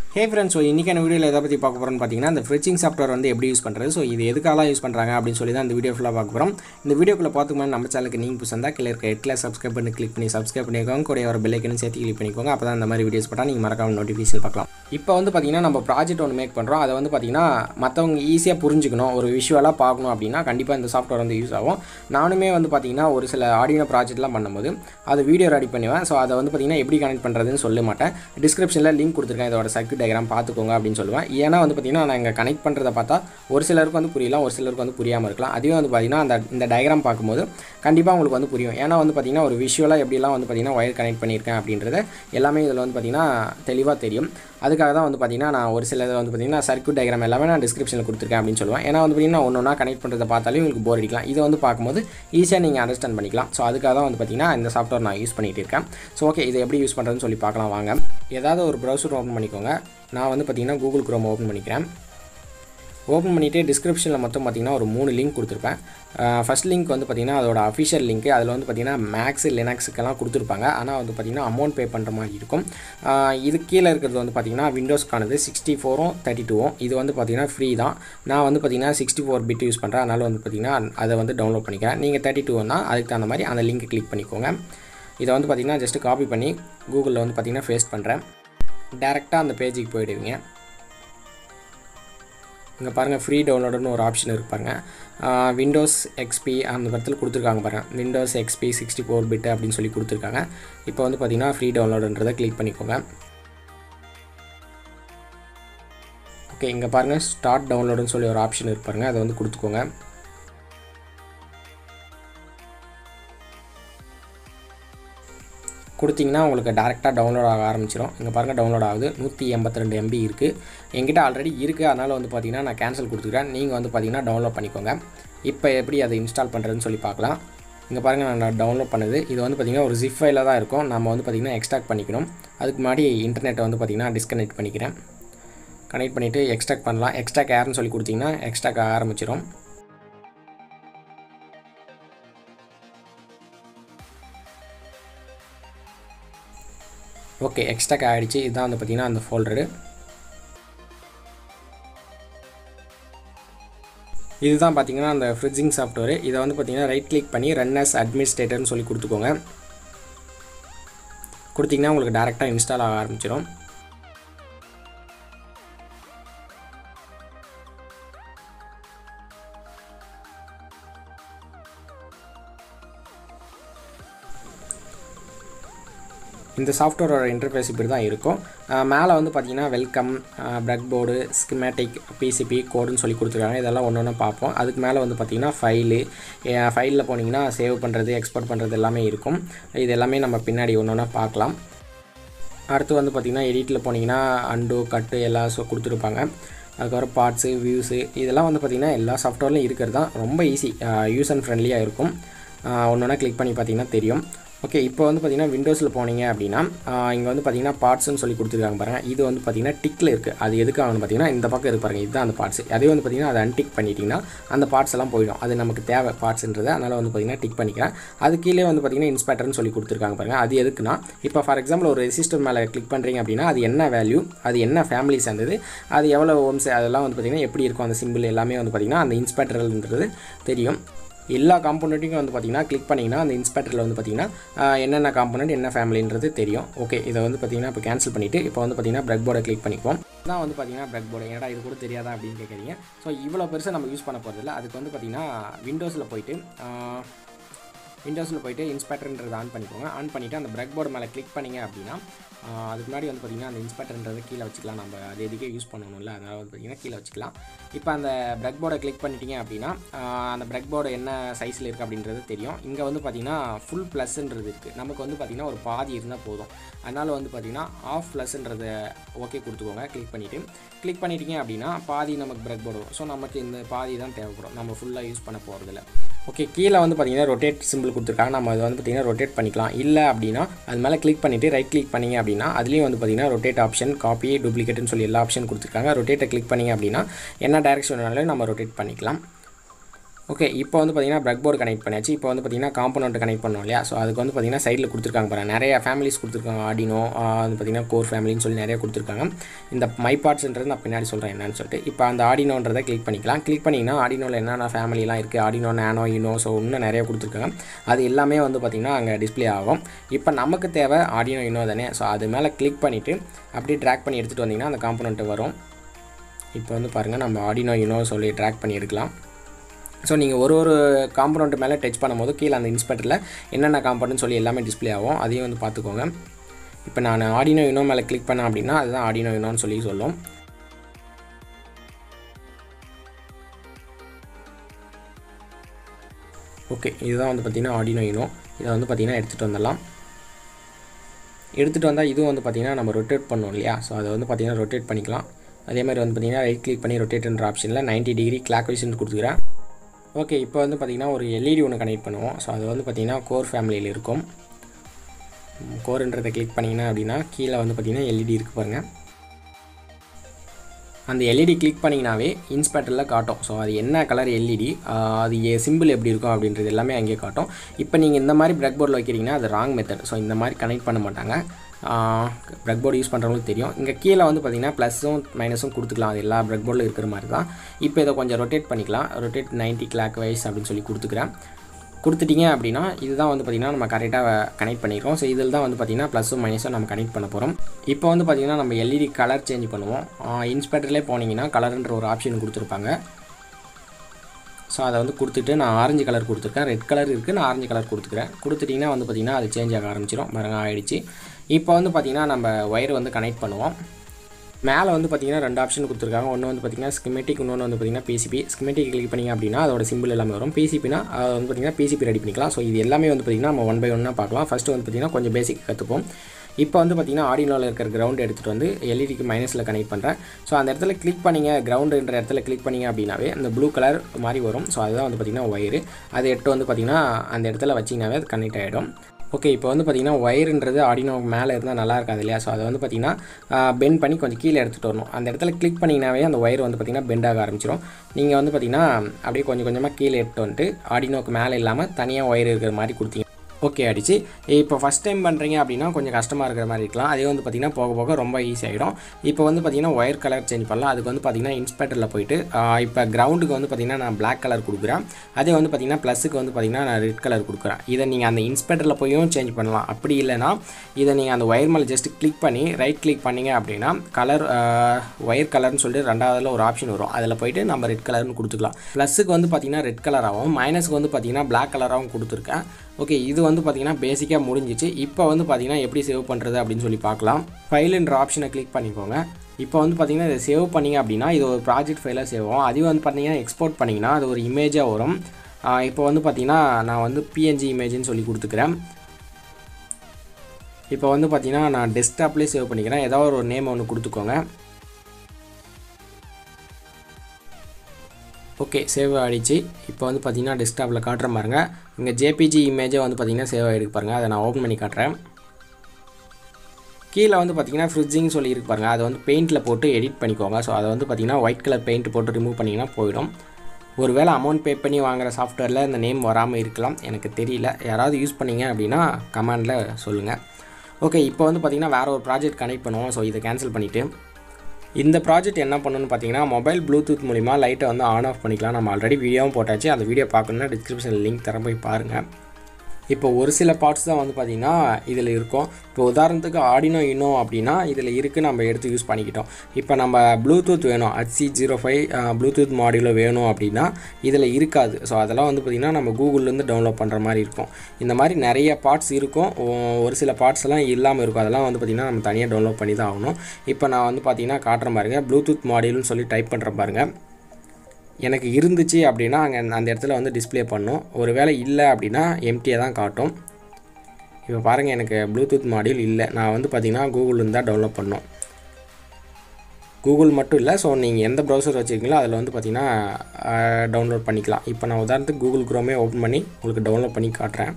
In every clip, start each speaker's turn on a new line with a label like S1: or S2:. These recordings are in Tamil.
S1: ஹே ஃப்ரெண்ட்ஸ் ஸோ இன்றைக்கான வீடியோவில் எதை பற்றி பார்க்க போகிறோம்னு பார்த்தீங்கன்னா இந்த ஃப்ரிட்ஜிங் சாஃப்ட்வேர் வந்து எப்படி யூஸ் பண்ணுறது ஸோ இது எதுக்காக யூஸ் பண்ணுறாங்க அப்படின்னு சொல்லி தான் இந்த வீடியோ ஃபுல்லாக பார்க்க போகிறோம் இந்த வீடியோக்குள்ள பார்த்துக்கு முன்னாடி நம்ம சேனலுக்கு நீங்கள் புதுசாக கீழே இருக்க ஹெட்டில் சப்ஸ்கிரைப் பண்ணி கிளிக் பண்ணி சப்ஸ்கிரைப் பண்ணிக்கோங்க கூட ஒரு பெல்லைக்கனும் சேர்த்து கிளிக் பண்ணிக்கோங்க அப்போ தான் இந்த மாதிரி வீடியோஸ் போட்டால் நீங்கள் மறக்காம நோட்டிஃபிகேஷன் பார்க்கலாம் இப்போ வந்து பார்த்தீங்கன்னா நம்ம ப்ராஜெக்ட் ஒன்று மேக் பண்ணுறோம் அதை வந்து பார்த்தீங்கன்னா மற்றவங்க ஈஸியாக புரிஞ்சுக்கணும் ஒரு விஷுவலாக பார்க்கணும் அப்படின்னா கண்டிப்பாக இந்த சாஃப்ட்வேர் வந்து யூஸ் ஆகும் நானுமே வந்து பார்த்தீங்கன்னா ஒரு சில ஆடியோ ப்ராஜெக்ட்லாம் பண்ணும்போது அது வீடியோ ரெடி பண்ணுவேன் ஸோ அதை வந்து பார்த்தீங்கன்னா எப்படி கனெக்ட் பண்ணுறதுன்னு சொல்ல மாட்டேன் டிஸ்கிரிப்ஷனில் லிங்க் கொடுத்துருக்கேன் இதோட சர்க்யூட் டயக்ராம் பார்த்துக்கோங்க அப்படின்னு சொல்லுவேன் ஏன்னா வந்து பார்த்தீங்கன்னா நான் இங்கே கனெக்ட் பண்ணுறதை பார்த்தா ஒரு சிலருக்கு வந்து புரியலாம் ஒரு சிலருக்கு வந்து புரியாமல் இருக்கலாம் அதுவே வந்து பார்த்தீங்கன்னா அந்த இந்த டயக்ராம் பார்க்கும்போது கண்டிப்பாக உங்களுக்கு வந்து புரியும் ஏன்னா வந்து பார்த்தீங்கன்னா ஒரு விஷுவலாக எப்படிலாம் வந்து பார்த்தீங்கன்னா ஒயர் கனெக்ட் பண்ணியிருக்கேன் அப்படின்றது எல்லாமே இதில் வந்து பார்த்தீங்கன்னா தெளிவாக தெரியும் அதுக்காக தான் வந்து பார்த்தீங்கன்னா நான் ஒரு சில வந்து பார்த்தீங்கன்னா சர்க்யூட் டயக்ராம் எல்லாமே நான் டிஸ்கிரிப்ஷனில் கொடுத்துருக்கேன் அப்படின்னு சொல்லுவேன் ஏன்னா வந்து பார்த்தீங்கன்னா ஒன்று ஒன்றா கனெக்ட் பண்ணுறதை பார்த்தாலே உங்களுக்கு போர் அடிக்கலாம் இதை வந்து பார்க்கும்போது ஈஸியாக நீங்கள் அண்டர்ஸ்டாண்ட் பண்ணிக்கலாம் ஸோ அதுக்காக தான் வந்து பார்த்தீங்கன்னா இந்த சாஃப்ட்வேர் நான் யூஸ் பண்ணிகிட்டு இருக்கேன் ஸோ ஓகே இதை எப்படி யூஸ் பண்ணுறதுன்னு சொல்லி பார்க்கலாம் வாங்க ஏதாவது ஒரு ப்ரௌசர் ஓப்பன் பண்ணிக்கோங்க நான் வந்து பார்த்தீங்கன்னா கூகுள் குரோம் ஓப்பன் பண்ணிக்கிறேன் ஓப்பன் பண்ணிவிட்டு டிஸ்கிரிப்ஷனில் மொத்தம் பார்த்தீங்கன்னா ஒரு மூணு லிங்க் கொடுத்துருப்பேன் ஃபஸ்ட் லிங்க் வந்து பார்த்தீங்கன்னா அதோட அஃபிஷியல் லிங்க் அதில் வந்து பார்த்தீங்கன்னா மேக்ஸ் லினக்ஸுக்கெல்லாம் கொடுத்துருப்பாங்க ஆனால் வந்து பார்த்தீங்கன்னா அமௌண்ட் பே பண்ணுற மாதிரி இருக்கும் இது கீழே இருக்கிறது வந்து பார்த்தீங்கன்னா விண்டோஸ்க்கானது சிக்ஸ்டி ஃபோரும் தேர்ட்டி டூவும் இது வந்து பார்த்தீங்கன்னா ஃப்ரீ தான் நான் வந்து பார்த்தீங்கன்னா சிக்ஸ்டி ஃபோர் பிட் யூஸ் பண்ணுறேன் அதனால் வந்து பார்த்தீங்கன்னா அதை வந்து டவுன்லோட் பண்ணிக்கிறேன் நீங்கள் தேர்ட்டி டூன்னா அதுக்கு தகுந்த மாதிரி அந்த லிங்க் கிளிக் பண்ணிக்கோங்க இதை வந்து பார்த்தீங்கன்னா ஜஸ்ட்டு காப்பி பண்ணி கூகுளில் வந்து பார்த்தீங்கன்னா ஃபேஸ்ட் பண்ணுறேன் டேரெக்டாக அந்த பேஜுக்கு போயிடுவீங்க இங்கே பாருங்கள் ஃப்ரீ டவுன்லோடுன்னு ஒரு ஆப்ஷன் இருப்பாங்க விண்டோஸ் எக்ஸ்பி அந்த படத்தில் கொடுத்துருக்காங்க பாருங்கள் Windows XP sixty four bit அப்படின்னு சொல்லி கொடுத்துருக்காங்க இப்போ வந்து பார்த்தீங்கன்னா ஃப்ரீ டவுன்லோடுன்றதை கிளிக் பண்ணிக்கோங்க ஓகே இங்கே பாருங்கள் ஸ்டார்ட் டவுன்லோடுன்னு சொல்லி ஒரு ஆப்ஷன் இருப்பாருங்க அதை வந்து கொடுத்துக்கோங்க கொடுத்தீங்கன்னா உங்களுக்கு டேரெக்டாக டவுன்லோட் ஆக ஆரம்பிச்சிடும் இங்கே பாருங்கள் டவுன்லோட் ஆகுது நூற்றி எண்பத்தி ரெண்டு எம்பி இருக்குது என்கிட்ட ஆல்ரெடி இருக்குது அதனால் வந்து பார்த்தீங்கன்னா நான் கேன்சல் கொடுத்துக்கிறேன் நீங்கள் வந்து பார்த்தீங்கன்னா டவுன்லோட் பண்ணிக்கோங்க இப்போ எப்படி அதை இன்ஸ்டால் பண்ணுறதுன்னு சொல்லி பார்க்கலாம் இங்கே பாருங்கள் நான் டவுன்லோட் பண்ணுது இது வந்து பார்த்திங்கன்னா ஒரு ஜிப் ஃபைலில் தான் இருக்கும் நம்ம வந்து பார்த்திங்கன்னா எக்ஸ்ட்ராக்ட் பண்ணிக்கணும் அதுக்கு முன்னாடி இன்டர்நெட்டை வந்து பார்த்திங்கன்னா டிஸ்கனெக்ட் பண்ணிக்கிறேன் கனெக்ட் பண்ணிவிட்டு எக்ஸ்ட்ராக்ட் பண்ணலாம் எக்ஸ்ட்ராக் ஏர்னு சொல்லி கொடுத்திங்கன்னா எக்ஸ்ட்ராக் ஆரம்பிச்சிடும் ஓகே எக்ஸ்ட்ராக் ஆகிடுச்சு இதுதான் வந்து பார்த்திங்கன்னா அந்த ஃபோல்டரு இதுதான் பார்த்தீங்கன்னா அந்த ஃப்ரிட்ஜிங் சாஃப்ட்வேர் இதை வந்து பார்த்தீங்கன்னா ரைட் கிளிக் பண்ணி ரன் அஸ் அட்மினிஸ்ட்ரேட்டர்னு சொல்லி கொடுத்துக்கோங்க கொடுத்தீங்கன்னா உங்களுக்கு டேரெக்டாக இன்ஸ்டால் ஆக ஆரம்பிச்சிடும் இந்த சாஃப்ட்வேரோட இன்டர்ஃபேஸ் இப்படி தான் இருக்கும் மேலே வந்து பார்த்தீங்கன்னா welcome plug board schematic PCB கோடுன்னு சொல்லி கொடுத்துருக்காங்க இதெல்லாம் ஒன்று ஒன்று பார்ப்போம் அதுக்கு மேலே வந்து பார்த்தீங்கன்னா ஃபைலு ஃபைலில் போனீங்கன்னா சேவ் பண்ணுறது எக்ஸ்போர்ட் பண்ணுறது எல்லாமே இருக்கும் இது எல்லாமே நம்ம பின்னாடி ஒன்று ஒன்றா பார்க்கலாம் அடுத்து வந்து பார்த்திங்கன்னா எடிட்டில் போனீங்கன்னா அண்டு கட்டு எல்லாம் ஸோ கொடுத்துருப்பாங்க அதுக்கப்புறம் பார்ட்ஸு வியூஸு இதெல்லாம் வந்து பார்த்திங்கன்னா எல்லா சாஃப்ட்வேர்லையும் இருக்கிறது தான் ரொம்ப ஈஸி யூஸ் அண்ட் ஃப்ரெண்ட்லியாக இருக்கும் ஒன்று ஒன்றா கிளிக் பண்ணி பார்த்தீங்கன்னா தெரியும் ஓகே இப்போ வந்து பார்த்தீங்கன்னா விண்டோஸில் போனீங்க அப்படின்னா இங்கே வந்து பார்த்தீங்கன்னா பார்ட்ஸ்னு சொல்லி கொடுத்துருக்காங்க பாருங்கள் இது வந்து பார்த்தீங்கன்னா டிக்கில் இருக்குது அது எதுக்காகனு பார்த்தீங்கன்னா இந்த பக்கம் இருக்கு பாருங்கள் இதுதான் அந்த பார்ட்ஸ் அதே வந்து பார்த்தீங்கன்னா அதை அன்டிக் பண்ணிட்டீங்கன்னா அந்த பார்ட்ஸ் எல்லாம் போயிடும் அது நமக்கு தேவை பார்ட்ஸ்ன்றது அதனால் வந்து பார்த்தீங்கன்னா டிக் பண்ணிக்கிறேன் அது கீழே வந்து பார்த்தீங்கன்னா இன்ஸ்பெக்டர்னு சொல்லி கொடுத்துருக்காங்க பாருங்கள் அது எதுக்குன்னா இப்போ ஃபார் எக்ஸாம்பிள் ஒரு ரெசிஸ்டர் மேலே கிளிக் பண்ணுறீங்க அப்படின்னா அது என்ன வேல்யூ அது என்ன ஃபேமிலி சேர்ந்தது அது எவ்வளோ ஓம்ஸ் அதெல்லாம் வந்து பார்த்திங்கன்னா எப்படி இருக்கும் அந்த சிம்பிள் எல்லாமே வந்து பார்த்திங்கன்னா அந்த இன்ஸ்பெக்டர்ன்றது தெரியும் எல்லா காம்போனண்ட்டையும் வந்து பார்த்திங்கன்னா கிளிக் பண்ணிங்கன்னா அந்த இன்ஸ்பெக்டரில் வந்து பார்த்திங்கன்னா என்னென்ன காம்போனண்ட் என்ன ஃபேமிலின்றது தெரியும் ஓகே இதை வந்து பார்த்திங்கன்னா இப்போ கேன்சல் பண்ணிவிட்டு இப்போ வந்து பார்த்திங்கன்னா பிரெக் போர்டை கிளிக் பண்ணிப்போம் தான் வந்து பார்த்திங்கன்னா பிரெக் போர்டு ஏன்னா இது கூட தெரியாதா அப்படின்னு கேட்குறீங்க ஸோ இவ்வளோ பெருசாக நம்ம யூஸ் பண்ண போகிறதில்ல அதுக்கு வந்து பார்த்திங்கன்னா விண்டோஸில் போயிட்டு விண்டோஸில் போயிட்டு இன்ஸ்பெக்டர்ன்றது ஆன் பண்ணிக்கோங்க ஆன் பண்ணிவிட்டு அந்த பிரெக் போர்டு மேலே கிளிக் பண்ணிங்க அப்படின்னா அதுக்கு முன்னாடி வந்து பார்த்திங்கன்னா அந்த இன்ஸ்பெக்டர்ன்றதை கீழே வச்சுக்கலாம் நம்ம அது எதுக்கே யூஸ் பண்ணணும்ல அதனால் வந்து பார்த்திங்கன்னா கீழே வச்சுக்கலாம் இப்போ அந்த பிரெக் போர்டை கிளிக் பண்ணிட்டீங்க அப்படின்னா அந்த பிரெக் போர்டு என்ன சைஸில் இருக்குது அப்படின்றது தெரியும் இங்கே வந்து பார்த்திங்கன்னா ஃபுல் ப்ளஸ்ன்றது இருக்குது நமக்கு வந்து பார்த்திங்கன்னா ஒரு பாதி இருந்தால் போதும் அதனால் வந்து பார்த்திங்கன்னா ஆஃப் ப்ளஸ்ன்றதை ஓகே கொடுத்துக்கோங்க கிளிக் பண்ணிவிட்டு கிளிக் பண்ணிட்டீங்க அப்படின்னா பாதி நமக்கு பிரெக் போர்டு வரும் ஸோ நமக்கு இந்த பாதி தான் தேவைப்படும் நம்ம ஃபுல்லாக யூஸ் பண்ண போகிறதில்ல ஓகே கீழே வந்து பார்த்திங்கன்னா ரொட்டேட் சிம்பிள் கொடுத்துருக்காங்க நம்ம அது வந்து பார்த்திங்கன்னா ரொட்டேட் பண்ணிக்கலாம் இல்லை அப்படின்னா அது மேலே கிளிக் பண்ணிவிட்டு ரைட் கிளிக் பண்ணிங்க அப்படின்னா அதுலேயும் வந்து பார்த்திங்கன்னா ரொட்டேட் ஆப்ஷன் காப்பி டூப்ளிகேட்னு சொல்லி எல்லா ஆப்ஷன் கொடுத்துருக்காங்க ரொட்டேட்டை கிளிக் பண்ணிங்க அப்படின்னா என்ன டேரெக்ஷன் வேணாலும் நம்ம ரொட்டேட் பண்ணிக்கலாம் ஓகே இப்போ வந்து பார்த்தீங்கன்னா பிளக் போர்டு கனெக்ட் பண்ணியாச்சு இப்போ வந்து பார்த்தீங்கன்னா காம்பனண்ட் கனெக்ட் பண்ணோம் இல்லையா ஸோ அதுக்கு வந்து பார்த்தீங்கன்னா சைடில் கொடுத்துருக்காங்க பாருங்க நிறைய ஃபேமிலிஸ் கொடுத்துருக்காங்க ஆடினோ வந்து பார்த்தீங்கன்னா கோர் ஃபேமிலின்னு சொல்லி நிறைய கொடுத்துருக்காங்க இந்த மை பார்ட்ஸ்ன்றது நான் பின்னாடி சொல்கிறேன் என்னன்னு சொல்லிட்டு இப்போ அந்த ஆடினோன்றதை கிளிக் பண்ணிக்கலாம் கிளிக் பண்ணிங்கன்னா ஆடினோவில் என்னென்ன ஃபேமிலிலாம் இருக்குது ஆடினோ நானோ இனோ ஸோ இன்னும் நிறைய கொடுத்துருக்காங்க அது எல்லாமே வந்து பார்த்திங்கன்னா அங்கே டிஸ்ப்ளே ஆகும் இப்போ நமக்கு தேவை ஆடினோ இனோ தானே ஸோ அது மேலே கிளிக் பண்ணிவிட்டு அப்படியே ட்ராக் பண்ணி எடுத்துகிட்டு வந்தீங்கன்னா அந்த காம்பனண்ட் வரும் இப்போ வந்து பாருங்கள் நம்ம ஆடினோ இனோ சொல்லி ட்ராக் பண்ணி எடுக்கலாம் ஸோ நீங்கள் ஒரு ஒரு காம்பனண்ட் மேலே டச் பண்ணும்போது கீழே அந்த இன்ஸ்பெக்டரில் என்னென்ன காம்பனண்ட் சொல்லி எல்லாமே டிஸ்ப்ளே ஆகும் அதையும் வந்து பார்த்துக்கோங்க இப்போ நான் ஆடினோ யூனோ மேலே கிளிக் பண்ணேன் அப்படின்னா அதுதான் ஆடினோ யூனோன்னு சொல்லி சொல்லும் ஓகே இதுதான் வந்து பார்த்திங்கன்னா ஆடினோ யூனோ இதை வந்து பார்த்திங்கன்னா எடுத்துகிட்டு வந்துடலாம் எடுத்துகிட்டு வந்தால் இதுவும் வந்து பார்த்திங்கன்னா நம்ம ரொட்டேட் பண்ணோம் இல்லையா ஸோ அதை வந்து பார்த்திங்கன்னா ரொட்டேட் பண்ணிக்கலாம் அதே மாதிரி வந்து பார்த்திங்கன்னா ரைட் கிளிக் பண்ணி ரொட்டேட்ன்ற ஆப்ஷனில் 90 டிகிரி கிளாக் வைஸ்ன்னு கொடுத்துக்கிறேன் ஓகே இப்போ வந்து பார்த்திங்கன்னா ஒரு எல்இடி ஒன்று கனெக்ட் பண்ணுவோம் ஸோ அது வந்து பார்த்திங்கன்னா கோர் ஃபேமிலியில் இருக்கும் கோருன்றதை கிளிக் பண்ணிங்கன்னா அப்படின்னா கீழே வந்து பார்த்திங்கன்னா எல்இடி இருக்குது பாருங்கள் அந்த எல்இடி கிளிக் பண்ணிங்கனாவே இன்ஸ்பெக்டரில் காட்டும் ஸோ அது என்ன கலர் எல்இடி அது சிம்பிள் எப்படி இருக்கும் அப்படின்றது எல்லாமே அங்கேயே காட்டும் இப்போ நீங்கள் இந்த மாதிரி பிளாக் போர்டில் வைக்கிறீங்கன்னா அது ராங் மெத்தட் ஸோ இந்த மாதிரி கனெக்ட் பண்ண மாட்டாங்க பிளக் போர்டு யூஸ் பண்ணுறவங்களுக்கு தெரியும் இங்கே கீழே வந்து பார்த்திங்கன்னா ப்ளஸும் மைனஸும் கொடுத்துக்கலாம் அது எல்லா பிளக் போர்டில் இருக்கிற மாதிரி தான் இப்போ இதை கொஞ்சம் ரொட்டேட் பண்ணிக்கலாம் ரொட்டேட் 90 கிளாக் வைஸ் அப்படின்னு சொல்லி கொடுத்துக்கிறேன் கொடுத்துட்டீங்க அப்படின்னா இதுதான் வந்து பார்த்திங்கன்னா நம்ம கரெக்டாக கனெக்ட் பண்ணியிருக்கோம் ஸோ இதில் தான் வந்து பார்த்திங்கன்னா ப்ளஸும் மைனஸும் நம்ம கனெக்ட் பண்ண போகிறோம் இப்போ வந்து பார்த்திங்கன்னா நம்ம எல்இடி கலர் சேஞ்ச் பண்ணுவோம் இன்ஸ்பெக்டர்லேயே போனீங்கன்னா கலர்ன்ற ஒரு ஆப்ஷன் கொடுத்துருப்பாங்க ஸோ அதை வந்து கொடுத்துட்டு நான் ஆரஞ்சு கலர் கொடுத்துருக்கேன் ரெட் கலர் இருக்குது நான் ஆரஞ்சு கலர் கொடுத்துக்கிறேன் கொடுத்துட்டிங்கன்னா வந்து பார்த்திங்கன்னா அது சேஞ்ச் ஆக ஆரம்பிச்சிடும் பாருங்க ஆயிடுச்சு இப்போ வந்து பார்த்திங்கன்னா நம்ம ஒயர் வந்து கனெக்ட் பண்ணுவோம் மேலே வந்து பார்த்திங்கன்னா ரெண்டு ஆப்ஷன் கொடுத்துருக்காங்க ஒன்று வந்து பார்த்திங்கன்னா ஸ்கிமெட்டிக் இன்னொன்று வந்து பார்த்திங்கன்னா பிசிபி ஸ்கிமெட்டிக் கிளிக் பண்ணிங்க அப்படின்னா அதோட சிம்பிள் எல்லாமே வரும் பிசிபினா அது வந்து பார்த்திங்கன்னா பிசிபி ரெடி பண்ணிக்கலாம் ஸோ இது எல்லாமே வந்து பார்த்திங்கன்னா நம்ம ஒன் பை ஒன்னாக பார்க்கலாம் ஃபஸ்ட்டு வந்து பார்த்திங்கன்னா கொஞ்சம் பேசிக் கற்றுப்போம் இப்போ வந்து பார்த்திங்கன்னா ஆடினோவில் இருக்கிற கிரவுண்ட் எடுத்துகிட்டு வந்து எல்இடிக்கு மைனஸில் கனெக்ட் பண்ணுறேன் ஸோ அந்த இடத்துல கிளிக் பண்ணிங்க கிரவுண்டுன்ற இடத்துல கிளிக் பண்ணிங்க அப்படின்னாவே அந்த ப்ளூ கலர் மாதிரி வரும் ஸோ அதுதான் வந்து பார்த்திங்கன்னா ஒயரு அது எட்டு வந்து பார்த்திங்கன்னா அந்த இடத்துல வச்சிங்கனாவே அது கனெக்ட் ஆகிடும் ஓகே இப்போ வந்து பார்த்திங்கன்னா ஒயருன்றது ஆடினோ மேலே இருந்தால் நல்லா இருக்காது இல்லையா ஸோ அதை வந்து பார்த்திங்கன்னா பெண்ட் பண்ணி கொஞ்சம் கீழே எடுத்துகிட்டு வரணும் அந்த இடத்துல கிளிக் பண்ணிங்கனாவே அந்த ஒயர் வந்து பார்த்திங்கன்னா பெண்ட் ஆக ஆரம்பிச்சிடும் நீங்கள் வந்து பார்த்திங்கன்னா அப்படியே கொஞ்சம் கொஞ்சமாக கீழே எடுத்து வந்துட்டு ஆடினோக்கு மேலே இல்லாமல் தனியாக ஒயர் இருக்கிற மாதிரி கொடுத்தீங்க ஓகே ஆயிடுச்சு இப்போ ஃபஸ்ட் டைம் பண்ணுறீங்க அப்படின்னா கொஞ்சம் கஷ்டமாக இருக்கிற மாதிரி இருக்கலாம் அதே வந்து பார்த்திங்கன்னா போக போக ரொம்ப ஈஸி ஆகிடும் இப்போ வந்து பார்த்திங்கன்னா ஒயர் கலர் சேஞ்ச் பண்ணலாம் அதுக்கு வந்து பார்த்திங்கன்னா இன்ஸ்பெக்டரில் போயிட்டு ஆஹ் இப்போ கிரவுண்டுக்கு வந்து பார்த்திங்கன்னா நான் Black கலர் கொடுக்குறேன் அதே வந்து பார்த்திங்கன்னா ப்ளஸுக்கு வந்து பார்த்திங்கன்னா நான் ரெட் கலர் கொடுக்குறேன் இதை நீங்கள் அந்த இன்ஸ்பெக்டரில் போயும் சேஞ்ச் பண்ணலாம் அப்படி இல்லைன்னா இதை நீங்கள் அந்த ஒயர் மேலே ஜஸ்ட் கிளிக் பண்ணி ரைட் கிளிக் பண்ணீங்க அப்படின்னா கலர் ஒயர் கலர்னு சொல்லிட்டு ரெண்டாவதுல ஒரு ஆப்ஷன் வரும் அதில் போயிட்டு நம்ம ரெட் கலர்னு கொடுத்துக்கலாம் ப்ளஸுக்கு வந்து பார்த்திங்கன்னா ரெட் கலராகவும் மைனஸுக்கு வந்து பார்த்திங்கன்னா Black கலராகவும் கொடுத்துருக்கேன் ஓகே இது வந்து பார்த்திங்கன்னா பேசிக்காக முடிஞ்சிச்சு இப்போ வந்து பார்த்திங்கன்னா எப்படி சேவ் பண்ணுறது அப்படின்னு சொல்லி பார்க்கலாம் ஃபைலுன்ற ஆப்ஷனை கிளிக் பண்ணிக்கோங்க இப்போ வந்து பார்த்திங்கன்னா இதை சேவ் பண்ணிங்க அப்படின்னா இது ஒரு ப்ராஜெக்ட் ஃபைலாக சேவ் ஆகும் அது வந்து பார்த்திங்கன்னா எக்ஸ்போர்ட் பண்ணிங்கன்னா அது ஒரு இமேஜாக வரும் ஆஹ் இப்போ வந்து பார்த்திங்கன்னா நான் வந்து பிஎன்ஜி இமேஜ்னு சொல்லி கொடுத்துக்கிறேன் இப்போ வந்து பார்த்திங்கன்னா நான் டெஸ்க்டாப்லேயே சேவ் பண்ணிக்கிறேன் ஏதாவது ஒரு நேம் ஒன்று கொடுத்துக்கோங்க ஓகே சேவ் ஆகிடுச்சு இப்போ வந்து பார்த்தீங்கன்னா டெஸ்க்டாப்பில் காட்டுற பாருங்க இங்கே ஜேபிஜி இமேஜை வந்து பார்த்தீங்கன்னா சேவ் ஆகிடுக்கு பாருங்க அதை நான் ஓப்பன் பண்ணி காட்டுறேன் கீழே வந்து பார்த்தீங்கன்னா ஃப்ரிட்ஜிங் சொல்லி இருக்கு பாருங்க அதை வந்து பெயிண்டில் போட்டு எடிட் பண்ணிக்கோங்க ஸோ அதை வந்து பார்த்தீங்கன்னா ஒயிட் கலர் பெயிண்ட் போட்டு ரிமூவ் பண்ணிங்கன்னா போயிடும் ஒருவேளை அமௌண்ட் பே பண்ணி வாங்குற சாஃப்ட்வேரில் இந்த நேம் வராமல் இருக்கலாம் எனக்கு தெரியல யாராவது யூஸ் பண்ணீங்க அப்படின்னா கமெண்டில் சொல்லுங்கள் ஓகே இப்போ வந்து பார்த்தீங்கன்னா வேறு ஒரு ப்ராஜெக்ட் கனெக்ட் பண்ணுவோம் ஸோ இதை கேன்சல் பண்ணிவிட்டு இந்த ப்ராஜெக்ட் என்ன பண்ணணும்னு பார்த்தீங்கன்னா மொபைல் ப்ளூடூத் மூலிமா லைட்டை வந்து ஆன் ஆஃப் பண்ணிக்கலாம் நம்ம ஆல்ரெடி வீடியோவும் போட்டாச்சு அந்த வீடியோ பார்க்கணுன்னா டிஸ்கிரிப்ஷனில் லிங்க் தர போய் பாருங்கள் இப்போ ஒரு சில பார்ட்ஸ் தான் வந்து பார்த்திங்கன்னா இதில் இருக்கும் இப்போ உதாரணத்துக்கு ஆடினோ இன்னோ அப்படின்னா இதில் இருக்குது நம்ம எடுத்து யூஸ் பண்ணிக்கிட்டோம் இப்போ நம்ம ப்ளூடூத் வேணும் ஹச்சி ஜீரோ ஃபைவ் ப்ளூடூத் மாடியூலில் வேணும் அப்படின்னா இதில் இருக்காது ஸோ அதெல்லாம் வந்து பார்த்திங்கன்னா நம்ம கூகுள்லேருந்து டவுன்லோட் பண்ணுற மாதிரி இருக்கும் இந்த மாதிரி நிறைய பார்ட்ஸ் இருக்கும் ஒ- ஒரு சில பார்ட்ஸ் எல்லாம் இல்லாமல் இருக்கும் அதெல்லாம் வந்து பார்த்திங்கன்னா நம்ம தனியாக டவுன்லோட் பண்ணி தான் ஆகணும் இப்போ நான் வந்து பார்த்திங்கன்னா காட்டுற பாருங்க ப்ளூடூத் மாடியூல்னு சொல்லி டைப் பண்ணுற பாருங்க எனக்கு இருந்துச்சு அப்படின்னா அங்கே அந்த இடத்துல வந்து டிஸ்ப்ளே பண்ணும் ஒருவேளை இல்லை அப்படின்னா எம்டியாக தான் காட்டும் இப்போ பாருங்கள் எனக்கு ப்ளூடூத் மாடியூல் இல்லை நான் வந்து பார்த்தீங்கன்னா கூகுள்லேருந்து தான் டவுன்லோட் பண்ணோம் கூகுள் மட்டும் இல்லை ஸோ நீங்கள் எந்த ப்ரௌசர் வச்சுருக்கீங்களோ அதில் வந்து பார்த்தீங்கன்னா டவுன்லோட் பண்ணிக்கலாம் இப்போ நான் உதாரணத்துக்கு கூகுள் குரோமே ஓப்பன் பண்ணி உங்களுக்கு டவுன்லோட் பண்ணி காட்டுறேன்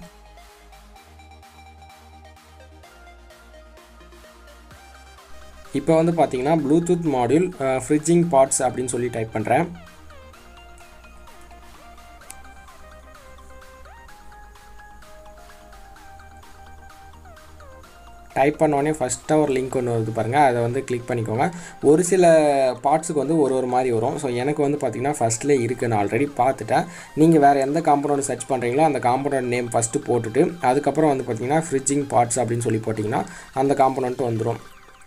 S1: இப்போ வந்து பார்த்தீங்கன்னா ப்ளூடூத் மாடியூல் ஃப்ரிட்ஜிங் பார்ட்ஸ் அப்படின்னு சொல்லி டைப் பண்ணுறேன் டைப் பண்ணோடனே ஃபஸ்ட்டாக ஒரு லிங்க் ஒன்று வருது பாருங்கள் அதை வந்து கிளிக் பண்ணிக்கோங்க ஒரு சில பார்ட்ஸுக்கு வந்து ஒரு ஒரு மாதிரி வரும் ஸோ எனக்கு வந்து பார்த்திங்கன்னா ஃபஸ்ட்லேயே இருக்குது நான் ஆல்ரெடி பார்த்துட்டேன் நீங்கள் வேறு எந்த காம்பனண்ட் சர்ச் பண்ணுறீங்களோ அந்த காம்பனண்ட் நேம் ஃபஸ்ட்டு போட்டுட்டு அதுக்கப்புறம் வந்து பார்த்திங்கன்னா ஃப்ரிட்ஜிங் பார்ட்ஸ் அப்படின்னு சொல்லி போட்டிங்கன்னா அந்த காம்பனண்ட் வந்துடும்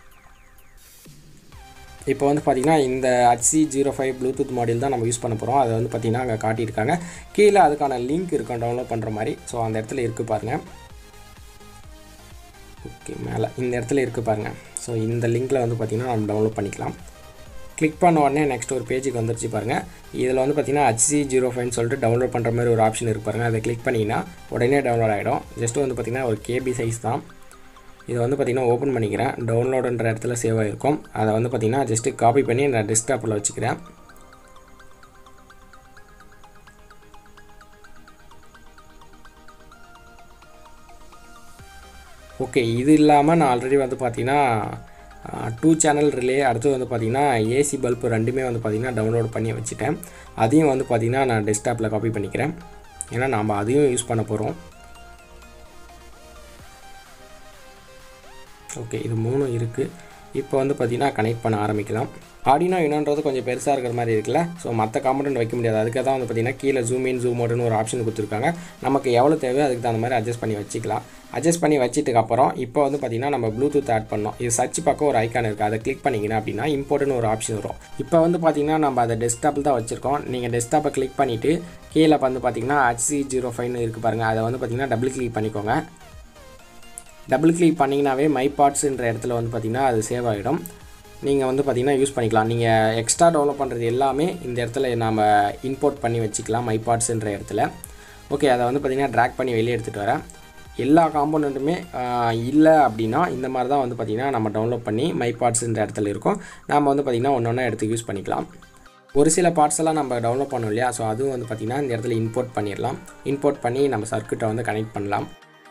S1: இப்போ வந்து பார்த்திங்கன்னா இந்த HC zero five Bluetooth model தான் நம்ம யூஸ் பண்ண போகிறோம் அதை வந்து பார்த்திங்கன்னா அங்கே காட்டியிருக்காங்க கீழே அதுக்கான லிங்க் இருக்கும் டவுன்லோட் பண்ணுற மாதிரி ஸோ அந்த இடத்துல இருக்குது பாருங்கள் ஓகே மேலே இந்த இடத்துல இருக்குது பாருங்கள் ஸோ இந்த லிங்க்கில் வந்து பார்த்திங்கன்னா நம்ம டவுன்லோட் பண்ணிக்கலாம் கிளிக் பண்ண உடனே நெக்ஸ்ட் ஒரு பேஜுக்கு வந்துருச்சு பாருங்கள் இதில் வந்து பார்த்திங்கன்னா ஹச்சி ஜீரோ ஃபைவ்னு சொல்லிட்டு டவுன்லோட் பண்ணுற மாதிரி ஒரு ஆப்ஷன் இருக்கு பாருங்கள் அதை கிளிக் பண்ணிங்கன்னா உடனே டவுன்லோட் ஆகிடும் ஜஸ்ட் வந்து பார்த்திங்கன்னா ஒரு கேபி சைஸ் தான் இதை வந்து பார்த்திங்கன்னா ஓப்பன் பண்ணிக்கிறேன் டவுன்லோடுன்ற இடத்துல சேவ் ஆகிருக்கும் அதை வந்து பார்த்திங்கன்னா ஜஸ்ட்டு காப்பி பண்ணி நான் டெஸ்க்டாப்பில் வச்சுக்கிறேன் ஓகே இது இல்லாமல் நான் ஆல்ரெடி வந்து பார்த்திங்கன்னா டூ சேனல் ரிலே அடுத்து வந்து பார்த்திங்கன்னா ஏசி பல்பு ரெண்டுமே வந்து பார்த்திங்கன்னா டவுன்லோட் பண்ணி வச்சுட்டேன் அதையும் வந்து பார்த்திங்கன்னா நான் டெஸ்க்டாப்பில் காப்பி பண்ணிக்கிறேன் ஏன்னா நாம் அதையும் யூஸ் பண்ண போகிறோம் ஓகே இது மூணும் இருக்குது இப்போ வந்து பார்த்திங்கன்னா கனெக்ட் பண்ண ஆரம்பிக்கலாம் ஆடினோ யூனோன்றது கொஞ்சம் பெருசாக இருக்கிற மாதிரி இருக்குல்ல ஸோ மற்ற காம்பனண்ட் வைக்க முடியாது அதுக்காக தான் வந்து பார்த்திங்கன்னா கீழே ஜூம் இன் ஜூம் அவுட்னு ஒரு ஆப்ஷன் கொடுத்துருக்காங்க நமக்கு எவ்வளோ தேவையோ அதுக்கு தகுந்த மாதிரி அட்ஜஸ்ட் பண்ணி வச்சுக்கலாம் அட்ஜஸ்ட் பண்ணி வச்சிட்டுக்கு அப்புறம் இப்போ வந்து பார்த்திங்கன்னா நம்ம ப்ளூடூத் ஆட் பண்ணோம் இது சர்ச் பக்கம் ஒரு ஐக்கான் இருக்குது அதை கிளிக் பண்ணிங்கன்னா அப்படின்னா இம்போர்ட்னு ஒரு ஆப்ஷன் வரும் இப்போ வந்து பார்த்திங்கன்னா நம்ம அதை டெஸ்க்டாப்பில் தான் வச்சுருக்கோம் நீங்கள் டெஸ்க்டாப்பை கிளிக் பண்ணிவிட்டு கீழே வந்து பார்த்திங்கன்னா ஹச்சி ஜீரோ ஃபைவ்னு இருக்குது பாருங்கள் அதை வந்து பார்த்திங்கன்னா டபுள் கிளிக் பண்ணிக்கோங்க டபுள் கிளிக் பண்ணிங்கனாவே மை பார்ட்ஸுன்ற இடத்துல வந்து பார்த்திங்கன்னா அது சேவ் ஆகிடும் நீங்கள் வந்து பார்த்திங்கன்னா யூஸ் பண்ணிக்கலாம் நீங்கள் எக்ஸ்ட்ரா டெவலப் பண்ணுறது எல்லாமே இந்த இடத்துல நம்ம இம்போர்ட் பண்ணி வச்சுக்கலாம் மை பார்ட்ஸுன்ற இடத்துல ஓகே அதை வந்து பார்த்திங்கன்னா ட்ராக் பண்ணி வெளியே எடுத்துகிட்டு வரேன் எல்லா காம்போனண்ட்டுமே இல்லை அப்படின்னா இந்த மாதிரி தான் வந்து பார்த்திங்கன்னா நம்ம டவுன்லோட் பண்ணி மை பார்ட்ஸுன்ற இடத்துல இருக்கும் நம்ம வந்து பார்த்திங்கன்னா ஒன்று ஒன்றா எடுத்து யூஸ் பண்ணிக்கலாம் ஒரு சில பார்ட்ஸ் எல்லாம் நம்ம டவுன்லோட் பண்ணோம் இல்லையா ஸோ அதுவும் வந்து பார்த்திங்கன்னா இந்த இடத்துல இம்போர்ட் பண்ணிடலாம் இம்போர்ட் பண்ணி நம்ம சர்க்கியூட்டை வந்து கனெக்ட் பண்ணலாம்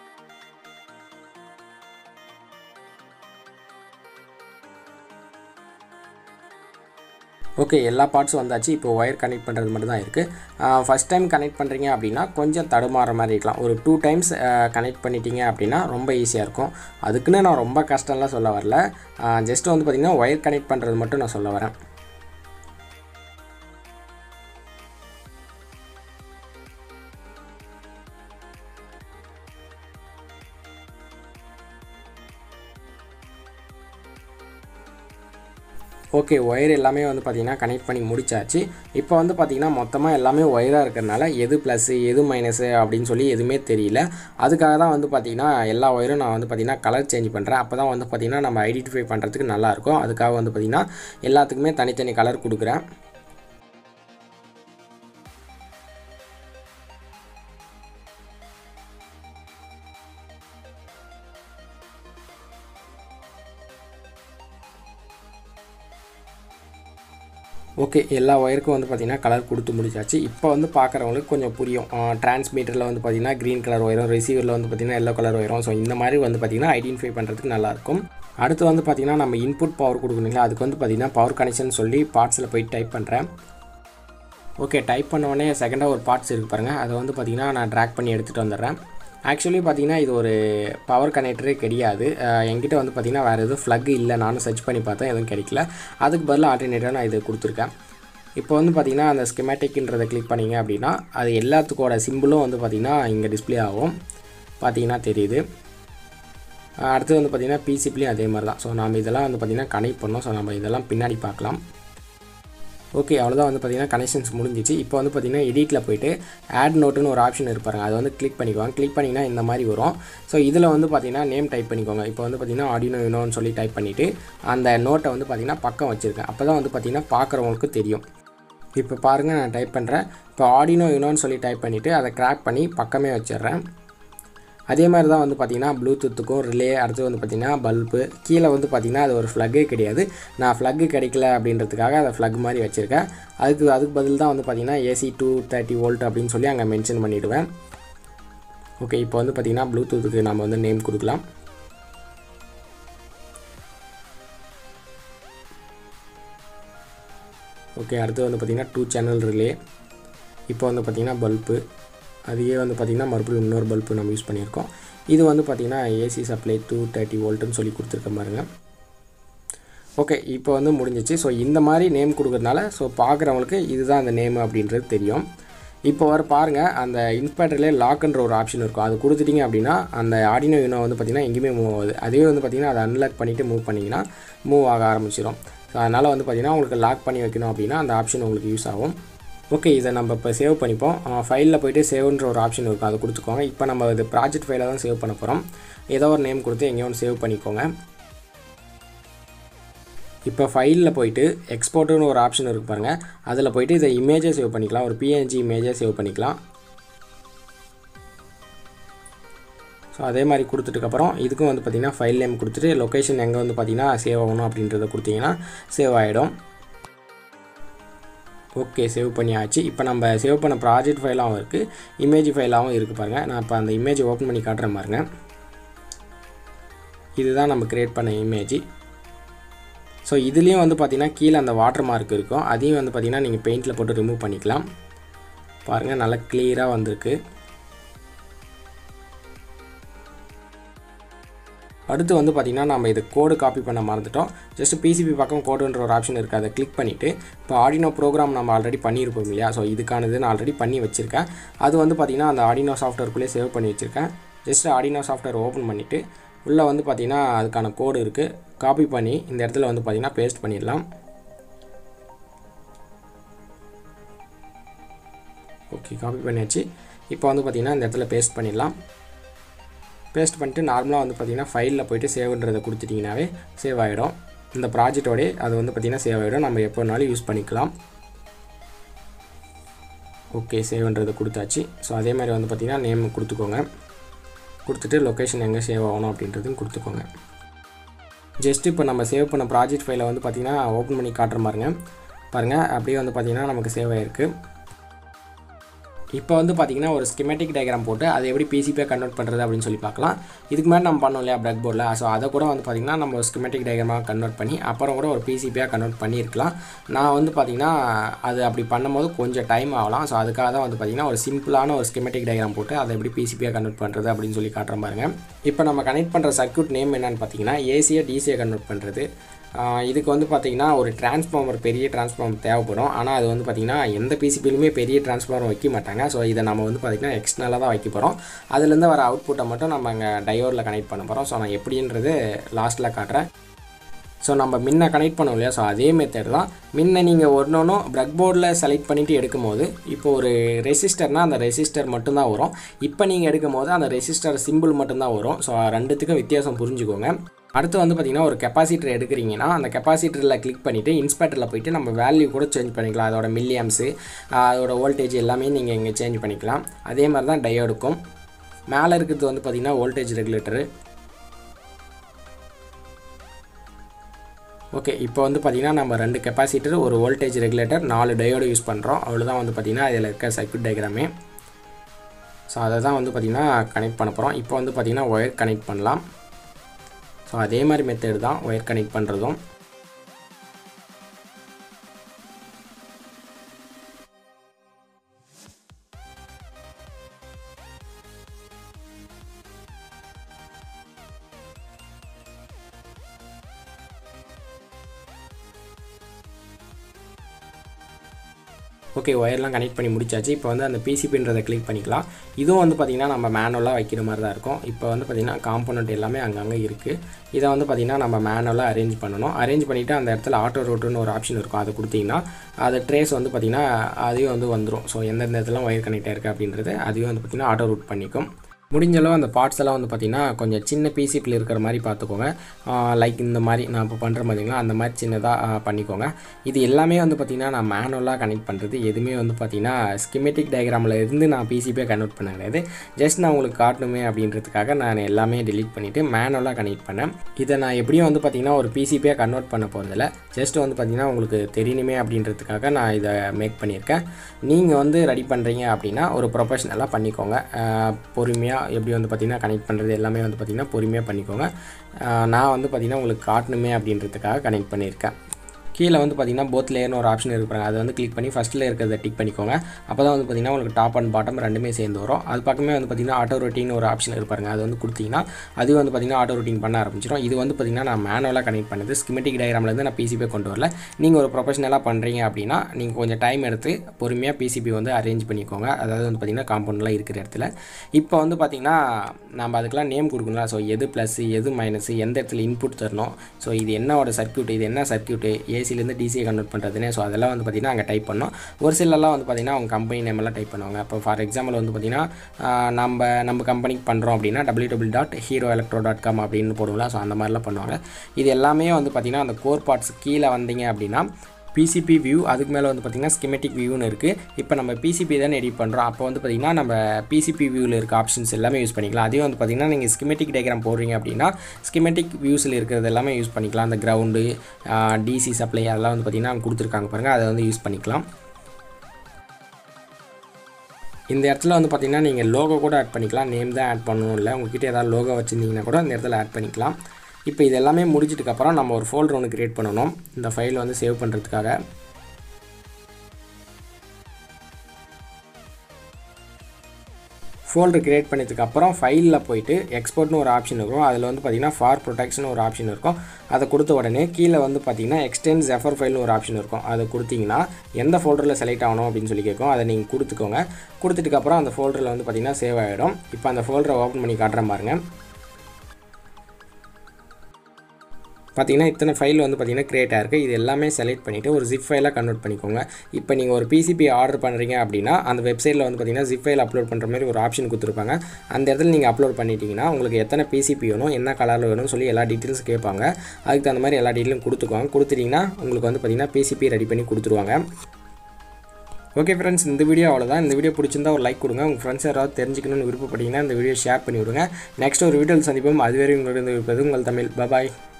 S1: ஓகே எல்லா பார்ட்ஸும் வந்தாச்சு இப்போ ஒயர் கனெக்ட் பண்ணுறது மட்டும் தான் இருக்குது ஃபஸ்ட் டைம் கனெக்ட் பண்ணுறீங்க அப்படின்னா கொஞ்சம் தடுமாற மாதிரி இருக்கலாம் ஒரு டூ டைம்ஸ் கனெக்ட் பண்ணிட்டீங்க அப்படின்னா ரொம்ப ஈஸியாக இருக்கும் அதுக்குன்னு நான் ரொம்ப கஷ்டம்லாம் சொல்ல வரல ஜஸ்ட் வந்து பார்த்திங்கன்னா ஒயர் கனெக்ட் பண்ணுறது மட்டும் நான் சொல்ல வரேன் ஓகே ஒயர் எல்லாமே வந்து பார்த்திங்கன்னா கனெக்ட் பண்ணி முடிச்சாச்சு இப்போ வந்து பார்த்திங்கன்னா மொத்தமாக எல்லாமே ஒயராக இருக்கிறனால எது ப்ளஸ்ஸு எது மைனஸு அப்படின்னு சொல்லி எதுவுமே தெரியல அதுக்காக தான் வந்து பார்த்திங்கன்னா எல்லா ஒயரும் நான் வந்து பார்த்திங்கன்னா கலர் சேஞ்ச் பண்ணுறேன் அப்போ தான் வந்து பார்த்திங்கன்னா நம்ம ஐடென்டிஃபை பண்ணுறதுக்கு நல்லாயிருக்கும் அதுக்காக வந்து பார்த்திங்கன்னா எல்லாத்துக்குமே தனித்தனி கலர் கொடுக்குறேன் ஓகே எல்லா ஒயருக்கும் வந்து பார்த்திங்கன்னா கலர் கொடுத்து முடிச்சாச்சு இப்போ வந்து பார்க்குறவங்களுக்கு கொஞ்சம் புரியும் டிரான்ஸ்மீட்டரில் வந்து பார்த்திங்கன்னா க்ரீன் கலர் ஒயரும் ரிசீவரில் வந்து பார்த்திங்கன்னா எல்லோ கலர் ஒயரும் ஸோ இந்த மாதிரி வந்து பார்த்திங்கன்னா ஐடென்டிஃபை பண்ணுறதுக்கு நல்லாயிருக்கும் அடுத்து வந்து பார்த்திங்கன்னா நம்ம இன்புட் பவர் கொடுக்கணுங்களா அதுக்கு வந்து பார்த்திங்கன்னா பவர் கனெக்ஷன் சொல்லி பார்ட்ஸில் போய் டைப் பண்ணுறேன் ஓகே டைப் பண்ண உடனே செகண்டாக ஒரு பார்ட்ஸ் இருக்குது பாருங்கள் அதை வந்து பார்த்திங்கன்னா நான் ட்ராக் பண்ணி எடுத்துகிட்டு வந்துடுறேன் ஆக்சுவலி பார்த்தீங்கன்னா இது ஒரு பவர் கனெக்டரே கிடையாது அஹ் என்கிட்ட வந்து பார்த்திங்கன்னா வேறு எதுவும் ஃப்ளக் இல்லை நானும் சர்ச் பண்ணி பார்த்தேன் எதுவும் கிடைக்கல அதுக்கு பதிலாக ஆல்டர்னேட்டாக நான் இது கொடுத்துருக்கேன் இப்போ வந்து பார்த்திங்கன்னா அந்த ஸ்கெமேட்டிக்ன்றதை கிளிக் பண்ணிங்க அப்படின்னா அது எல்லாத்துக்கோட சிம்பிளும் வந்து பார்த்திங்கன்னா இங்கே டிஸ்ப்ளே ஆகும் பார்த்தீங்கன்னா தெரியுது அஹ் அடுத்து வந்து பார்த்திங்கன்னா பிசிப்லேயும் அதே மாதிரி தான் ஸோ நம்ம இதெல்லாம் வந்து பார்த்திங்கன்னா கனெக்ட் பண்ணோம் ஸோ நம்ம இதெல்லாம் பின்னாடி பார்க்கலாம் ஓகே அவ்வளோதான் வந்து பார்த்திங்கன்னா கனெக்ஷன்ஸ் முடிஞ்சிச்சு இப்போ வந்து பார்த்திங்கன்னா எடிட்டில் போயிட்டு ஆட் நோட்டுன்னு ஒரு ஆப்ஷன் இருப்பாருங்க அதை வந்து கிளிக் பண்ணிக்குவாங்க கிளிக் பண்ணிங்கன்னா இந்த மாதிரி வரும் ஸோ இதில் வந்து பார்த்திங்கன்னா நேம் டைப் பண்ணிக்கோங்க இப்போ வந்து பார்த்திங்கன்னா ஆடினோ யூனோன்னு சொல்லி டைப் பண்ணிவிட்டு அந்த நோட்டை வந்து பார்த்திங்கன்னா பக்கம் வச்சுருக்கேன் அப்போ தான் வந்து பார்த்திங்கன்னா பார்க்குறவங்களுக்கு தெரியும் இப்போ பாருங்கள் நான் டைப் பண்ணுறேன் இப்போ ஆடினோ யூனோன்னு சொல்லி டைப் பண்ணிவிட்டு அதை கிராக் பண்ணி பக்கமே வச்சிடுறேன் அதே மாதிரி தான் வந்து பார்த்திங்கன்னா ப்ளூடூத்துக்கும் ரிலே அடுத்து வந்து பார்த்திங்கன்னா பல்பு கீழே வந்து பார்த்திங்கன்னா அது ஒரு ஃப்ளக்கே கிடையாது நான் ஃப்ளக்கு கிடைக்கல அப்படின்றதுக்காக அதை ஃப்ளக் மாதிரி வச்சுருக்கேன் அதுக்கு அதுக்கு பதில் தான் வந்து பார்த்திங்கன்னா ஏசி டூ தேர்ட்டி வோல்ட் அப்படின்னு சொல்லி அங்கே மென்ஷன் பண்ணிவிடுவேன் ஓகே இப்போ வந்து பார்த்திங்கன்னா ப்ளூடூத்துக்கு நம்ம வந்து நேம் கொடுக்கலாம் ஓகே அடுத்து வந்து பார்த்திங்கன்னா டூ சேனல் ரிலே இப்போ வந்து பார்த்திங்கன்னா பல்பு அதையே வந்து பார்த்திங்கன்னா மறுபடியும் இன்னொரு பல்பு நம்ம யூஸ் பண்ணியிருக்கோம் இது வந்து பார்த்திங்கன்னா ஏசி சப்ளை டூ தேர்ட்டி வோல்ட்டுன்னு சொல்லி கொடுத்துருக்க பாருங்க ஓகே இப்போ வந்து முடிஞ்சிச்சு ஸோ இந்த மாதிரி நேம் கொடுக்குறதுனால ஸோ பார்க்குறவங்களுக்கு இதுதான் அந்த நேம் அப்படின்றது தெரியும் இப்போ வர பாருங்கள் அந்த இன்ஸ்பெக்டர்லேயே லாக்ன்ற ஒரு ஆப்ஷன் இருக்கும் அது கொடுத்துட்டிங்க அப்படின்னா அந்த ஆடினோ யூனோ வந்து பார்த்திங்கன்னா எங்கேயுமே மூவ் ஆகுது அதுவே வந்து பார்த்திங்கன்னா அதை அன்லாக் பண்ணிவிட்டு மூவ் பண்ணிங்கன்னா மூவ் ஆக ஆரம்பிச்சிடும் ஸோ அதனால் வந்து பார்த்திங்கன்னா உங்களுக்கு லாக் பண்ணி வைக்கணும் அப்படின்னா அந்த ஆப்ஷன் உங்களுக்கு யூஸ் ஆகும் ஓகே இதை நம்ம இப்போ சேவ் பண்ணிப்போம் ஃபைலில் போய்ட்டு சேவ்ன்ற ஒரு ஆப்ஷன் இருக்கும் அதை கொடுத்துக்கோங்க இப்போ நம்ம இது ப்ராஜெக்ட் ஃபைலை தான் சேவ் பண்ண போகிறோம் ஏதோ ஒரு நேம் கொடுத்து எங்கேயோ ஒன்று சேவ் பண்ணிக்கோங்க இப்போ ஃபைலில் போயிட்டு எக்ஸ்போர்ட்டுன்னு ஒரு ஆப்ஷன் இருக்கு பாருங்கள் அதில் போயிட்டு இதை இமேஜை சேவ் பண்ணிக்கலாம் ஒரு பிஎன்ஜி இமேஜை சேவ் பண்ணிக்கலாம் ஸோ அதே மாதிரி கொடுத்துட்டுக்கப்புறம் இதுக்கும் வந்து பார்த்திங்கன்னா ஃபைல் நேம் கொடுத்துட்டு லொக்கேஷன் எங்கே வந்து பார்த்திங்கன்னா சேவ் ஆகணும் அப்படின்றத கொடுத்தீங்கன்னா சேவ் ஆகிடும் ஓகே சேவ் பண்ணியாச்சு இப்போ நம்ம சேவ் பண்ண ப்ராஜெக்ட் ஃபைலாகவும் இருக்குது இமேஜ் ஃபைலாகவும் இருக்குது பாருங்கள் நான் இப்போ அந்த இமேஜ் ஓப்பன் பண்ணி காட்டுறேன் பாருங்கள் இதுதான் நம்ம க்ரியேட் பண்ண இமேஜ் ஸோ இதுலேயும் வந்து பார்த்திங்கன்னா கீழே அந்த வாட்டர் மார்க் இருக்கும் அதையும் வந்து பார்த்திங்கன்னா நீங்கள் பெயிண்டில் போட்டு ரிமூவ் பண்ணிக்கலாம் பாருங்கள் நல்லா கிளியராக வந்திருக்கு அடுத்து வந்து பார்த்திங்கன்னா நம்ம இது கோடு காப்பி பண்ண மறந்துட்டோம் ஜஸ்ட் பிசிபி பக்கம் கோடுன்ற ஒரு ஆப்ஷன் இருக்குது அதை கிளிக் பண்ணிவிட்டு இப்போ ஆடினோ ப்ரோக்ராம் நம்ம ஆல்ரெடி பண்ணியிருப்போம் இல்லையா ஸோ இதுக்கானது நான் ஆல்ரெடி பண்ணி வச்சுருக்கேன் அது வந்து பார்த்திங்கன்னா அந்த ஆடினோ சாஃப்ட்வேர்க்குள்ளேயே சேவ் பண்ணி வச்சுருக்கேன் ஜஸ்ட் ஆடினோ சாஃப்ட்வேர் ஓப்பன் பண்ணிவிட்டு உள்ளே வந்து பார்த்திங்கன்னா அதுக்கான கோடு இருக்குது காப்பி பண்ணி இந்த இடத்துல வந்து பார்த்திங்கன்னா பேஸ்ட் பண்ணிடலாம் ஓகே காப்பி பண்ணியாச்சு இப்போ வந்து பார்த்திங்கன்னா இந்த இடத்துல பேஸ்ட் பண்ணிடலாம் பேஸ்ட் பண்ணிட்டு நார்மலாக வந்து பார்த்திங்கன்னா ஃபைலில் போய்ட்டு சேவ்ன்றதை கொடுத்துட்டிங்கனாவே சேவ் ஆகிடும் இந்த ப்ராஜெக்டோடே அது வந்து பார்த்திங்கன்னா சேவ் ஆகிடும் நம்ம எப்போ வேணாலும் யூஸ் பண்ணிக்கலாம் ஓகே சேவ்ன்றதை கொடுத்தாச்சு ஸோ அதே மாதிரி வந்து பார்த்திங்கன்னா நேம் கொடுத்துக்கோங்க கொடுத்துட்டு லொக்கேஷன் எங்கே சேவ் ஆகணும் அப்படின்றதையும் கொடுத்துக்கோங்க ஜஸ்ட் இப்போ நம்ம சேவ் பண்ண ப்ராஜெக்ட் ஃபைலை வந்து பார்த்திங்கன்னா ஓப்பன் பண்ணி காட்டுற பாருங்க பாருங்கள் அப்படியே வந்து பார்த்திங்கன்னா நமக்கு சேவ் ஆகிருக்கு இப்போ வந்து பார்த்திங்கன்னா ஒரு ஸ்கிமேட்டிக் டயக்ராம் போட்டு அதை எப்படி பிசிபியாக கன்வெர்ட் பண்ணுறது அப்படின்னு சொல்லி பார்க்கலாம் இதுக்கு மேலே நம்ம பண்ணோம் இல்லையா பிளாக் போர்டில் ஸோ அதை கூட வந்து பார்த்திங்கன்னா நம்ம ஒரு ஸ்கிமேட்டிக் டயக்ராமாக கன்வெர்ட் பண்ணி அப்புறம் கூட ஒரு பிசிபியாக கன்வெர்ட் பண்ணியிருக்கலாம் நான் வந்து பார்த்திங்கன்னா அது அப்படி பண்ணும்போது கொஞ்சம் டைம் ஆகலாம் ஸோ அதுக்காக தான் வந்து பார்த்திங்கன்னா ஒரு சிம்பிளான ஒரு ஸ்கிமேட்டிக் டயக்ராம் போட்டு அதை எப்படி பிசிபியாக கன்வெர்ட் பண்ணுறது அப்படின்னு சொல்லி காட்டுற பாருங்க இப்போ நம்ம கனெக்ட் பண்ணுற சர்க்யூட் நேம் என்னென்னு பார்த்தீங்கன்னா ஏசியை டிசியை கன்வெர்ட் பண்ணுறது இதுக்கு வந்து பார்த்திங்கன்னா ஒரு டிரான்ஸ்ஃபார்மர் பெரிய டிரான்ஸ்ஃபார்மர் தேவைப்படும் ஆனால் அது வந்து பார்த்திங்கன்னா எந்த பிசிபிலுமே பெரிய டிரான்ஸ்ஃபார்மர் வைக்க மாட்டாங்க ஸோ இதை நம்ம வந்து பார்த்திங்கன்னா எக்ஸ்டர்னலாக தான் வைக்க போகிறோம் அதுலேருந்து வர அவுட்புட்டை மட்டும் நம்ம அங்கே டயோரில் கனெக்ட் பண்ண போகிறோம் ஸோ நான் எப்படின்றது லாஸ்ட்டில் காட்டுறேன் ஸோ நம்ம முன்ன கனெக்ட் பண்ணோம் இல்லையா ஸோ அதே மெத்தட் தான் முன்ன நீங்கள் ஒன்று ஒன்றும் ப்ரக் போர்டில் செலக்ட் பண்ணிவிட்டு எடுக்கும்போது இப்போ ஒரு ரெசிஸ்டர்னால் அந்த ரெசிஸ்டர் மட்டும்தான் வரும் இப்போ நீங்கள் எடுக்கும்போது அந்த ரெசிஸ்டர் சிம்பிள் மட்டும்தான் வரும் ஸோ ரெண்டுத்துக்கும் வித்தியாசம் புரிஞ்சுக்கோங்க அடுத்து வந்து பார்த்திங்கன்னா ஒரு கெப்பாசிட்டர் எடுக்கிறீங்கன்னா அந்த கெப்பாசிட்டரில் கிளிக் பண்ணிவிட்டு இன்ஸ்பெக்டரில் போயிட்டு நம்ம வேல்யூ கூட சேஞ்ச் பண்ணிக்கலாம் அதோட மில்லியம்ஸு அதோட வோல்டேஜ் எல்லாமே நீங்கள் இங்கே சேஞ்ச் பண்ணிக்கலாம் அதே மாதிரி தான் டயோடுக்கும் மேலே இருக்கிறது வந்து பார்த்திங்கன்னா வோல்டேஜ் ரெகுலேட்டரு ஓகே இப்போ வந்து பார்த்திங்கன்னா நம்ம ரெண்டு கெப்பாசிட்டர் ஒரு வோல்டேஜ் ரெகுலேட்டர் நாலு டயோடு யூஸ் பண்ணுறோம் அவ்வளோதான் வந்து பார்த்திங்கன்னா இதில் இருக்க சர்க்யூட் டயக்ராமே ஸோ அதை தான் வந்து பார்த்திங்கன்னா கனெக்ட் பண்ண போகிறோம் இப்போ வந்து பார்த்திங்கன்னா ஒயர் கனெக்ட் பண்ணலாம் ஸோ அதே மாதிரி மெத்தட் தான் ஒயர் கனெக்ட் பண்ணுறதும் ஓகே ஒயர்லாம் கனெக்ட் பண்ணி முடிச்சாச்சு இப்போ வந்து அந்த பிசிபின்றதை கிளிக் பண்ணிக்கலாம் இதுவும் வந்து பார்த்திங்கன்னா நம்ம மேனுவலாக வைக்கிற மாதிரி தான் இருக்கும் இப்போ வந்து பார்த்திங்கன்னா காம்போனண்ட் எல்லாமே அங்கங்கே இருக்குது இதை வந்து பார்த்திங்கன்னா நம்ம மேனுவலாக அரேஞ்ச் பண்ணணும் அரேஞ்ச் பண்ணிவிட்டு அந்த இடத்துல ஆட்டோ ரோட்டுன்னு ஒரு ஆப்ஷன் இருக்கும் அதை கொடுத்திங்கன்னா அது ட்ரேஸ் வந்து பார்த்திங்கன்னா அதையும் வந்து வந்துடும் ஸோ எந்தெந்த இடத்துல ஒயர் கனெக்ட் ஆயிருக்கு அப்படின்றது அதையும் வந்து பார்த்திங்கன்னா ஆட்டோ ரூட் பண்ணிக்கும் முடிஞ்ச அளவு அந்த பார்ட்ஸ் எல்லாம் வந்து பார்த்திங்கன்னா கொஞ்சம் சின்ன பிசிபியில் இருக்கிற மாதிரி பார்த்துக்கோங்க லைக் இந்த மாதிரி நான் இப்போ பண்ணுற மாதிரிங்களா அந்த மாதிரி சின்னதாக பண்ணிக்கோங்க இது எல்லாமே வந்து பார்த்திங்கன்னா நான் மேனுவலாக கனெக்ட் பண்ணுறது எதுவுமே வந்து பார்த்திங்கன்னா ஸ்கிமெட்டிக் டயக்ராமில் இருந்து நான் பிசிபியாக கன்வெர்ட் பண்ண கிடையாது ஜஸ்ட் நான் உங்களுக்கு காட்டணுமே அப்படின்றதுக்காக நான் எல்லாமே delete பண்ணிவிட்டு மேனுவலாக கனெக்ட் பண்ணேன் இதை நான் எப்படியும் வந்து பார்த்திங்கன்னா ஒரு பிசிபியாக கன்வெர்ட் பண்ண போகிறதில்ல ஜஸ்ட் வந்து பார்த்திங்கன்னா உங்களுக்கு தெரியணுமே அப்படின்றதுக்காக நான் இதை மேக் பண்ணியிருக்கேன் நீங்கள் வந்து ரெடி பண்ணுறீங்க அப்படின்னா ஒரு ப்ரொஃபஷ்னலாக பண்ணிக்கோங்க பொறுமையாக எப்படி வந்து பார்த்திங்கன்னா கனெக்ட் பண்ணுறது எல்லாமே வந்து பார்த்திங்கன்னா பொறுமையாக பண்ணிக்கோங்க ஆஹ் நான் வந்து பார்த்திங்கன்னா உங்களுக்கு காட்டணுமே அப்படின்றதுக்காக கனெக்ட் பண்ணியிருக்கேன் கீழே வந்து பார்த்தீங்கன்னா போத் லேயர்னு ஒரு ஆப்ஷன் இருப்பாங்க அதை வந்து கிளிக் பண்ணி ஃபஸ்ட்டில் இருக்கிறத டிக் பண்ணிக்கோங்க அப்போ தான் வந்து பார்த்தீங்கன்னா உங்களுக்கு டாப் அண்ட் பாட்டம் ரெண்டுமே சேர்ந்து வரும் அது பக்கமே வந்து பார்த்தீங்கன்னா ஆட்டோ ரொட்டீன் ஒரு ஆப்ஷன் இருப்பாருங்க அது வந்து கொடுத்தீங்கன்னா அது வந்து பார்த்தீங்கன்னா ஆட்டோ ரொட்டீன் பண்ண ஆரம்பிச்சிடும் இது வந்து பார்த்தீங்கன்னா நான் மேனுவலாக கனெக்ட் பண்ணது ஸ்கிமெட்டிக் டயக்ராம்லேருந்து நான் பிசிபி கொண்டு வரல நீங்கள் ஒரு ப்ரொஃபஷனலாக பண்ணுறீங்க அப்படின்னா நீங்கள் கொஞ்சம் டைம் எடுத்து பொறுமையாக பிசிபி வந்து அரேஞ்ச் பண்ணிக்கோங்க அதாவது வந்து பார்த்தீங்கன்னா காம்பவுண்ட்லாம் இருக்கிற இடத்துல இப்போ வந்து பார்த்தீங்கன்னா நம்ம அதுக்கெல்லாம் நேம் கொடுக்கணும் ஸோ எது ப்ளஸ் எது மைனஸ் எந்த இடத்துல இன்புட் தரணும் ஸோ இது என்னோட சர்க்யூட் இது என்ன சர்க்யூட்டு ஏசிலேருந்து டிசியை கன்வெர்ட் பண்ணுறதுனே ஸோ அதெல்லாம் வந்து பார்த்திங்கன்னா அங்கே டைப் பண்ணோம் ஒரு சிலர்லாம் வந்து பார்த்திங்கன்னா அவங்க கம்பெனி நேம் எல்லாம் டைப் பண்ணுவாங்க இப்போ ஃபார் எக்ஸாம்பிள் வந்து பார்த்திங்கன்னா ஆஹ், நம்ம நம்ம கம்பெனிக்கு பண்ணுறோம் அப்படின்னா W W dot hero electro dot com அப்படின்னு போடுவோம்ல ஸோ அந்த மாதிரிலாம் பண்ணுவாங்க இது எல்லாமே வந்து பார்த்திங்கன்னா அந்த கோர் பார்ட்ஸ் கீழே வந்தீங்க அப்படின்னா பிசிபி வியூ அதுக்கு மேலே வந்து பார்த்திங்கன்னா ஸ்கிமெட்டிக் வியூன்னு இருக்குது இப்போ நம்ம பிசிபி தானே எடிட் பண்ணுறோம் அப்போ வந்து பார்த்திங்கன்னா நம்ம பிசிபி வியூவில் இருக்க ஆப்ஷன்ஸ் எல்லாமே யூஸ் பண்ணிக்கலாம் அதே வந்து பார்த்திங்கன்னா நீங்கள் ஸ்கிமெட்டிக் டயக்ராம் போடுறீங்க அப்படின்னா ஸ்கிமெட்டிக் வியூஸில் இருக்கிறது எல்லாமே யூஸ் பண்ணிக்கலாம் அந்த கிரவுண்டு டிசி சப்ளை அதெல்லாம் வந்து பார்த்திங்கன்னா அவங்க கொடுத்துருக்காங்க பாருங்கள் அதை வந்து யூஸ் பண்ணிக்கலாம் இந்த இடத்துல வந்து பார்த்திங்கன்னா நீங்கள் லோகோ கூட ஆட் பண்ணிக்கலாம் நேம் தான் ஆட் பண்ணணும் இல்லை உங்ககிட்ட ஏதாவது லோகோ வச்சுருந்தீங்கன்னா கூட இந்த இடத்துல ஆட் பண்ணிக்கலாம் இப்போ இது எல்லாமே முடிச்சிட்டுக்கப்புறம் நம்ம ஒரு ஃபோல்டர் ஒன்று க்ரியேட் பண்ணணும் இந்த ஃபைல் வந்து சேவ் பண்ணுறதுக்காக ஃபோல்டர் கிரியேட் பண்ணதுக்கப்புறம் ஃபைலில் போயிட்டு எக்ஸ்போர்ட்னு ஒரு ஆப்ஷன் இருக்கும் அதில் வந்து பார்த்தீங்கன்னா ஃபார் ப்ரொடெக்ஷன் ஒரு ஆப்ஷன் இருக்கும் அதை கொடுத்த உடனே கீழே வந்து பார்த்தீங்கன்னா எக்ஸ்டென்ட் ஜெஃபர் ஃபைல்னு ஒரு ஆப்ஷன் இருக்கும் அதை கொடுத்தீங்கன்னா எந்த ஃபோல்டரில் செலக்ட் ஆகணும் அப்படின்னு சொல்லி கேட்கும் அதை நீங்கள் கொடுத்துக்கோங்க கொடுத்துட்டுக்கப்புறம் அந்த ஃபோல்டரில் வந்து பார்த்தீங்கன்னா சேவ் ஆகிடும் இப்போ அந்த ஃபோல்டரை ஓப்பன் பண்ணி காட்டுறேன் பாருங்கள் பார்த்தீங்கன்னா இத்தனை ஃபைல் வந்து பார்த்தீங்கன்னா கிரியேட் ஆயிருக்கு இது எல்லாமே செலக்ட் பண்ணிவிட்டு ஒரு ஜிப் ஃபைலாக கன்வெர்ட் பண்ணிக்கோங்க இப்போ நீங்கள் ஒரு பிசிபி ஆர்டர் பண்ணுறீங்க அப்படின்னா அந்த வெப்சைட்டில் வந்து பார்த்தீங்கன்னா ஜிப் ஃபைல் அப்லோட் பண்ணுற மாதிரி ஒரு ஆப்ஷன் கொடுத்துருப்பாங்க அந்த இடத்துல நீங்கள் அப்லோட் பண்ணிட்டீங்கன்னா உங்களுக்கு எத்தனை பிசிபி வேணும் என்ன கலரில் வேணும்னு சொல்லி எல்லா டீட்டெயில்ஸ் கேட்பாங்க அதுக்கு தகுந்த மாதிரி எல்லா டீட்டெயிலும் கொடுத்துக்குவாங்க கொடுத்துட்டிங்கன்னா உங்களுக்கு வந்து பார்த்தீங்கன்னா பிசிபி ரெடி பண்ணி கொடுத்துருவாங்க ஓகே ஃப்ரெண்ட்ஸ் இந்த வீடியோ அவ்வளோதான் இந்த வீடியோ பிடிச்சிருந்தா ஒரு லைக் கொடுங்க உங்கள் ஃப்ரெண்ட்ஸ் யாராவது தெரிஞ்சுக்கணும்னு விருப்பப்பட்டீங்கன்னா இந்த வீடியோ ஷேர் பண்ணி விடுங்க நெக்ஸ்ட் ஒரு வீடியோவில் சந்திப்போம் அதுவரை உங்களிடம் இருப்பது உங்கள் தமிழ் பபாய்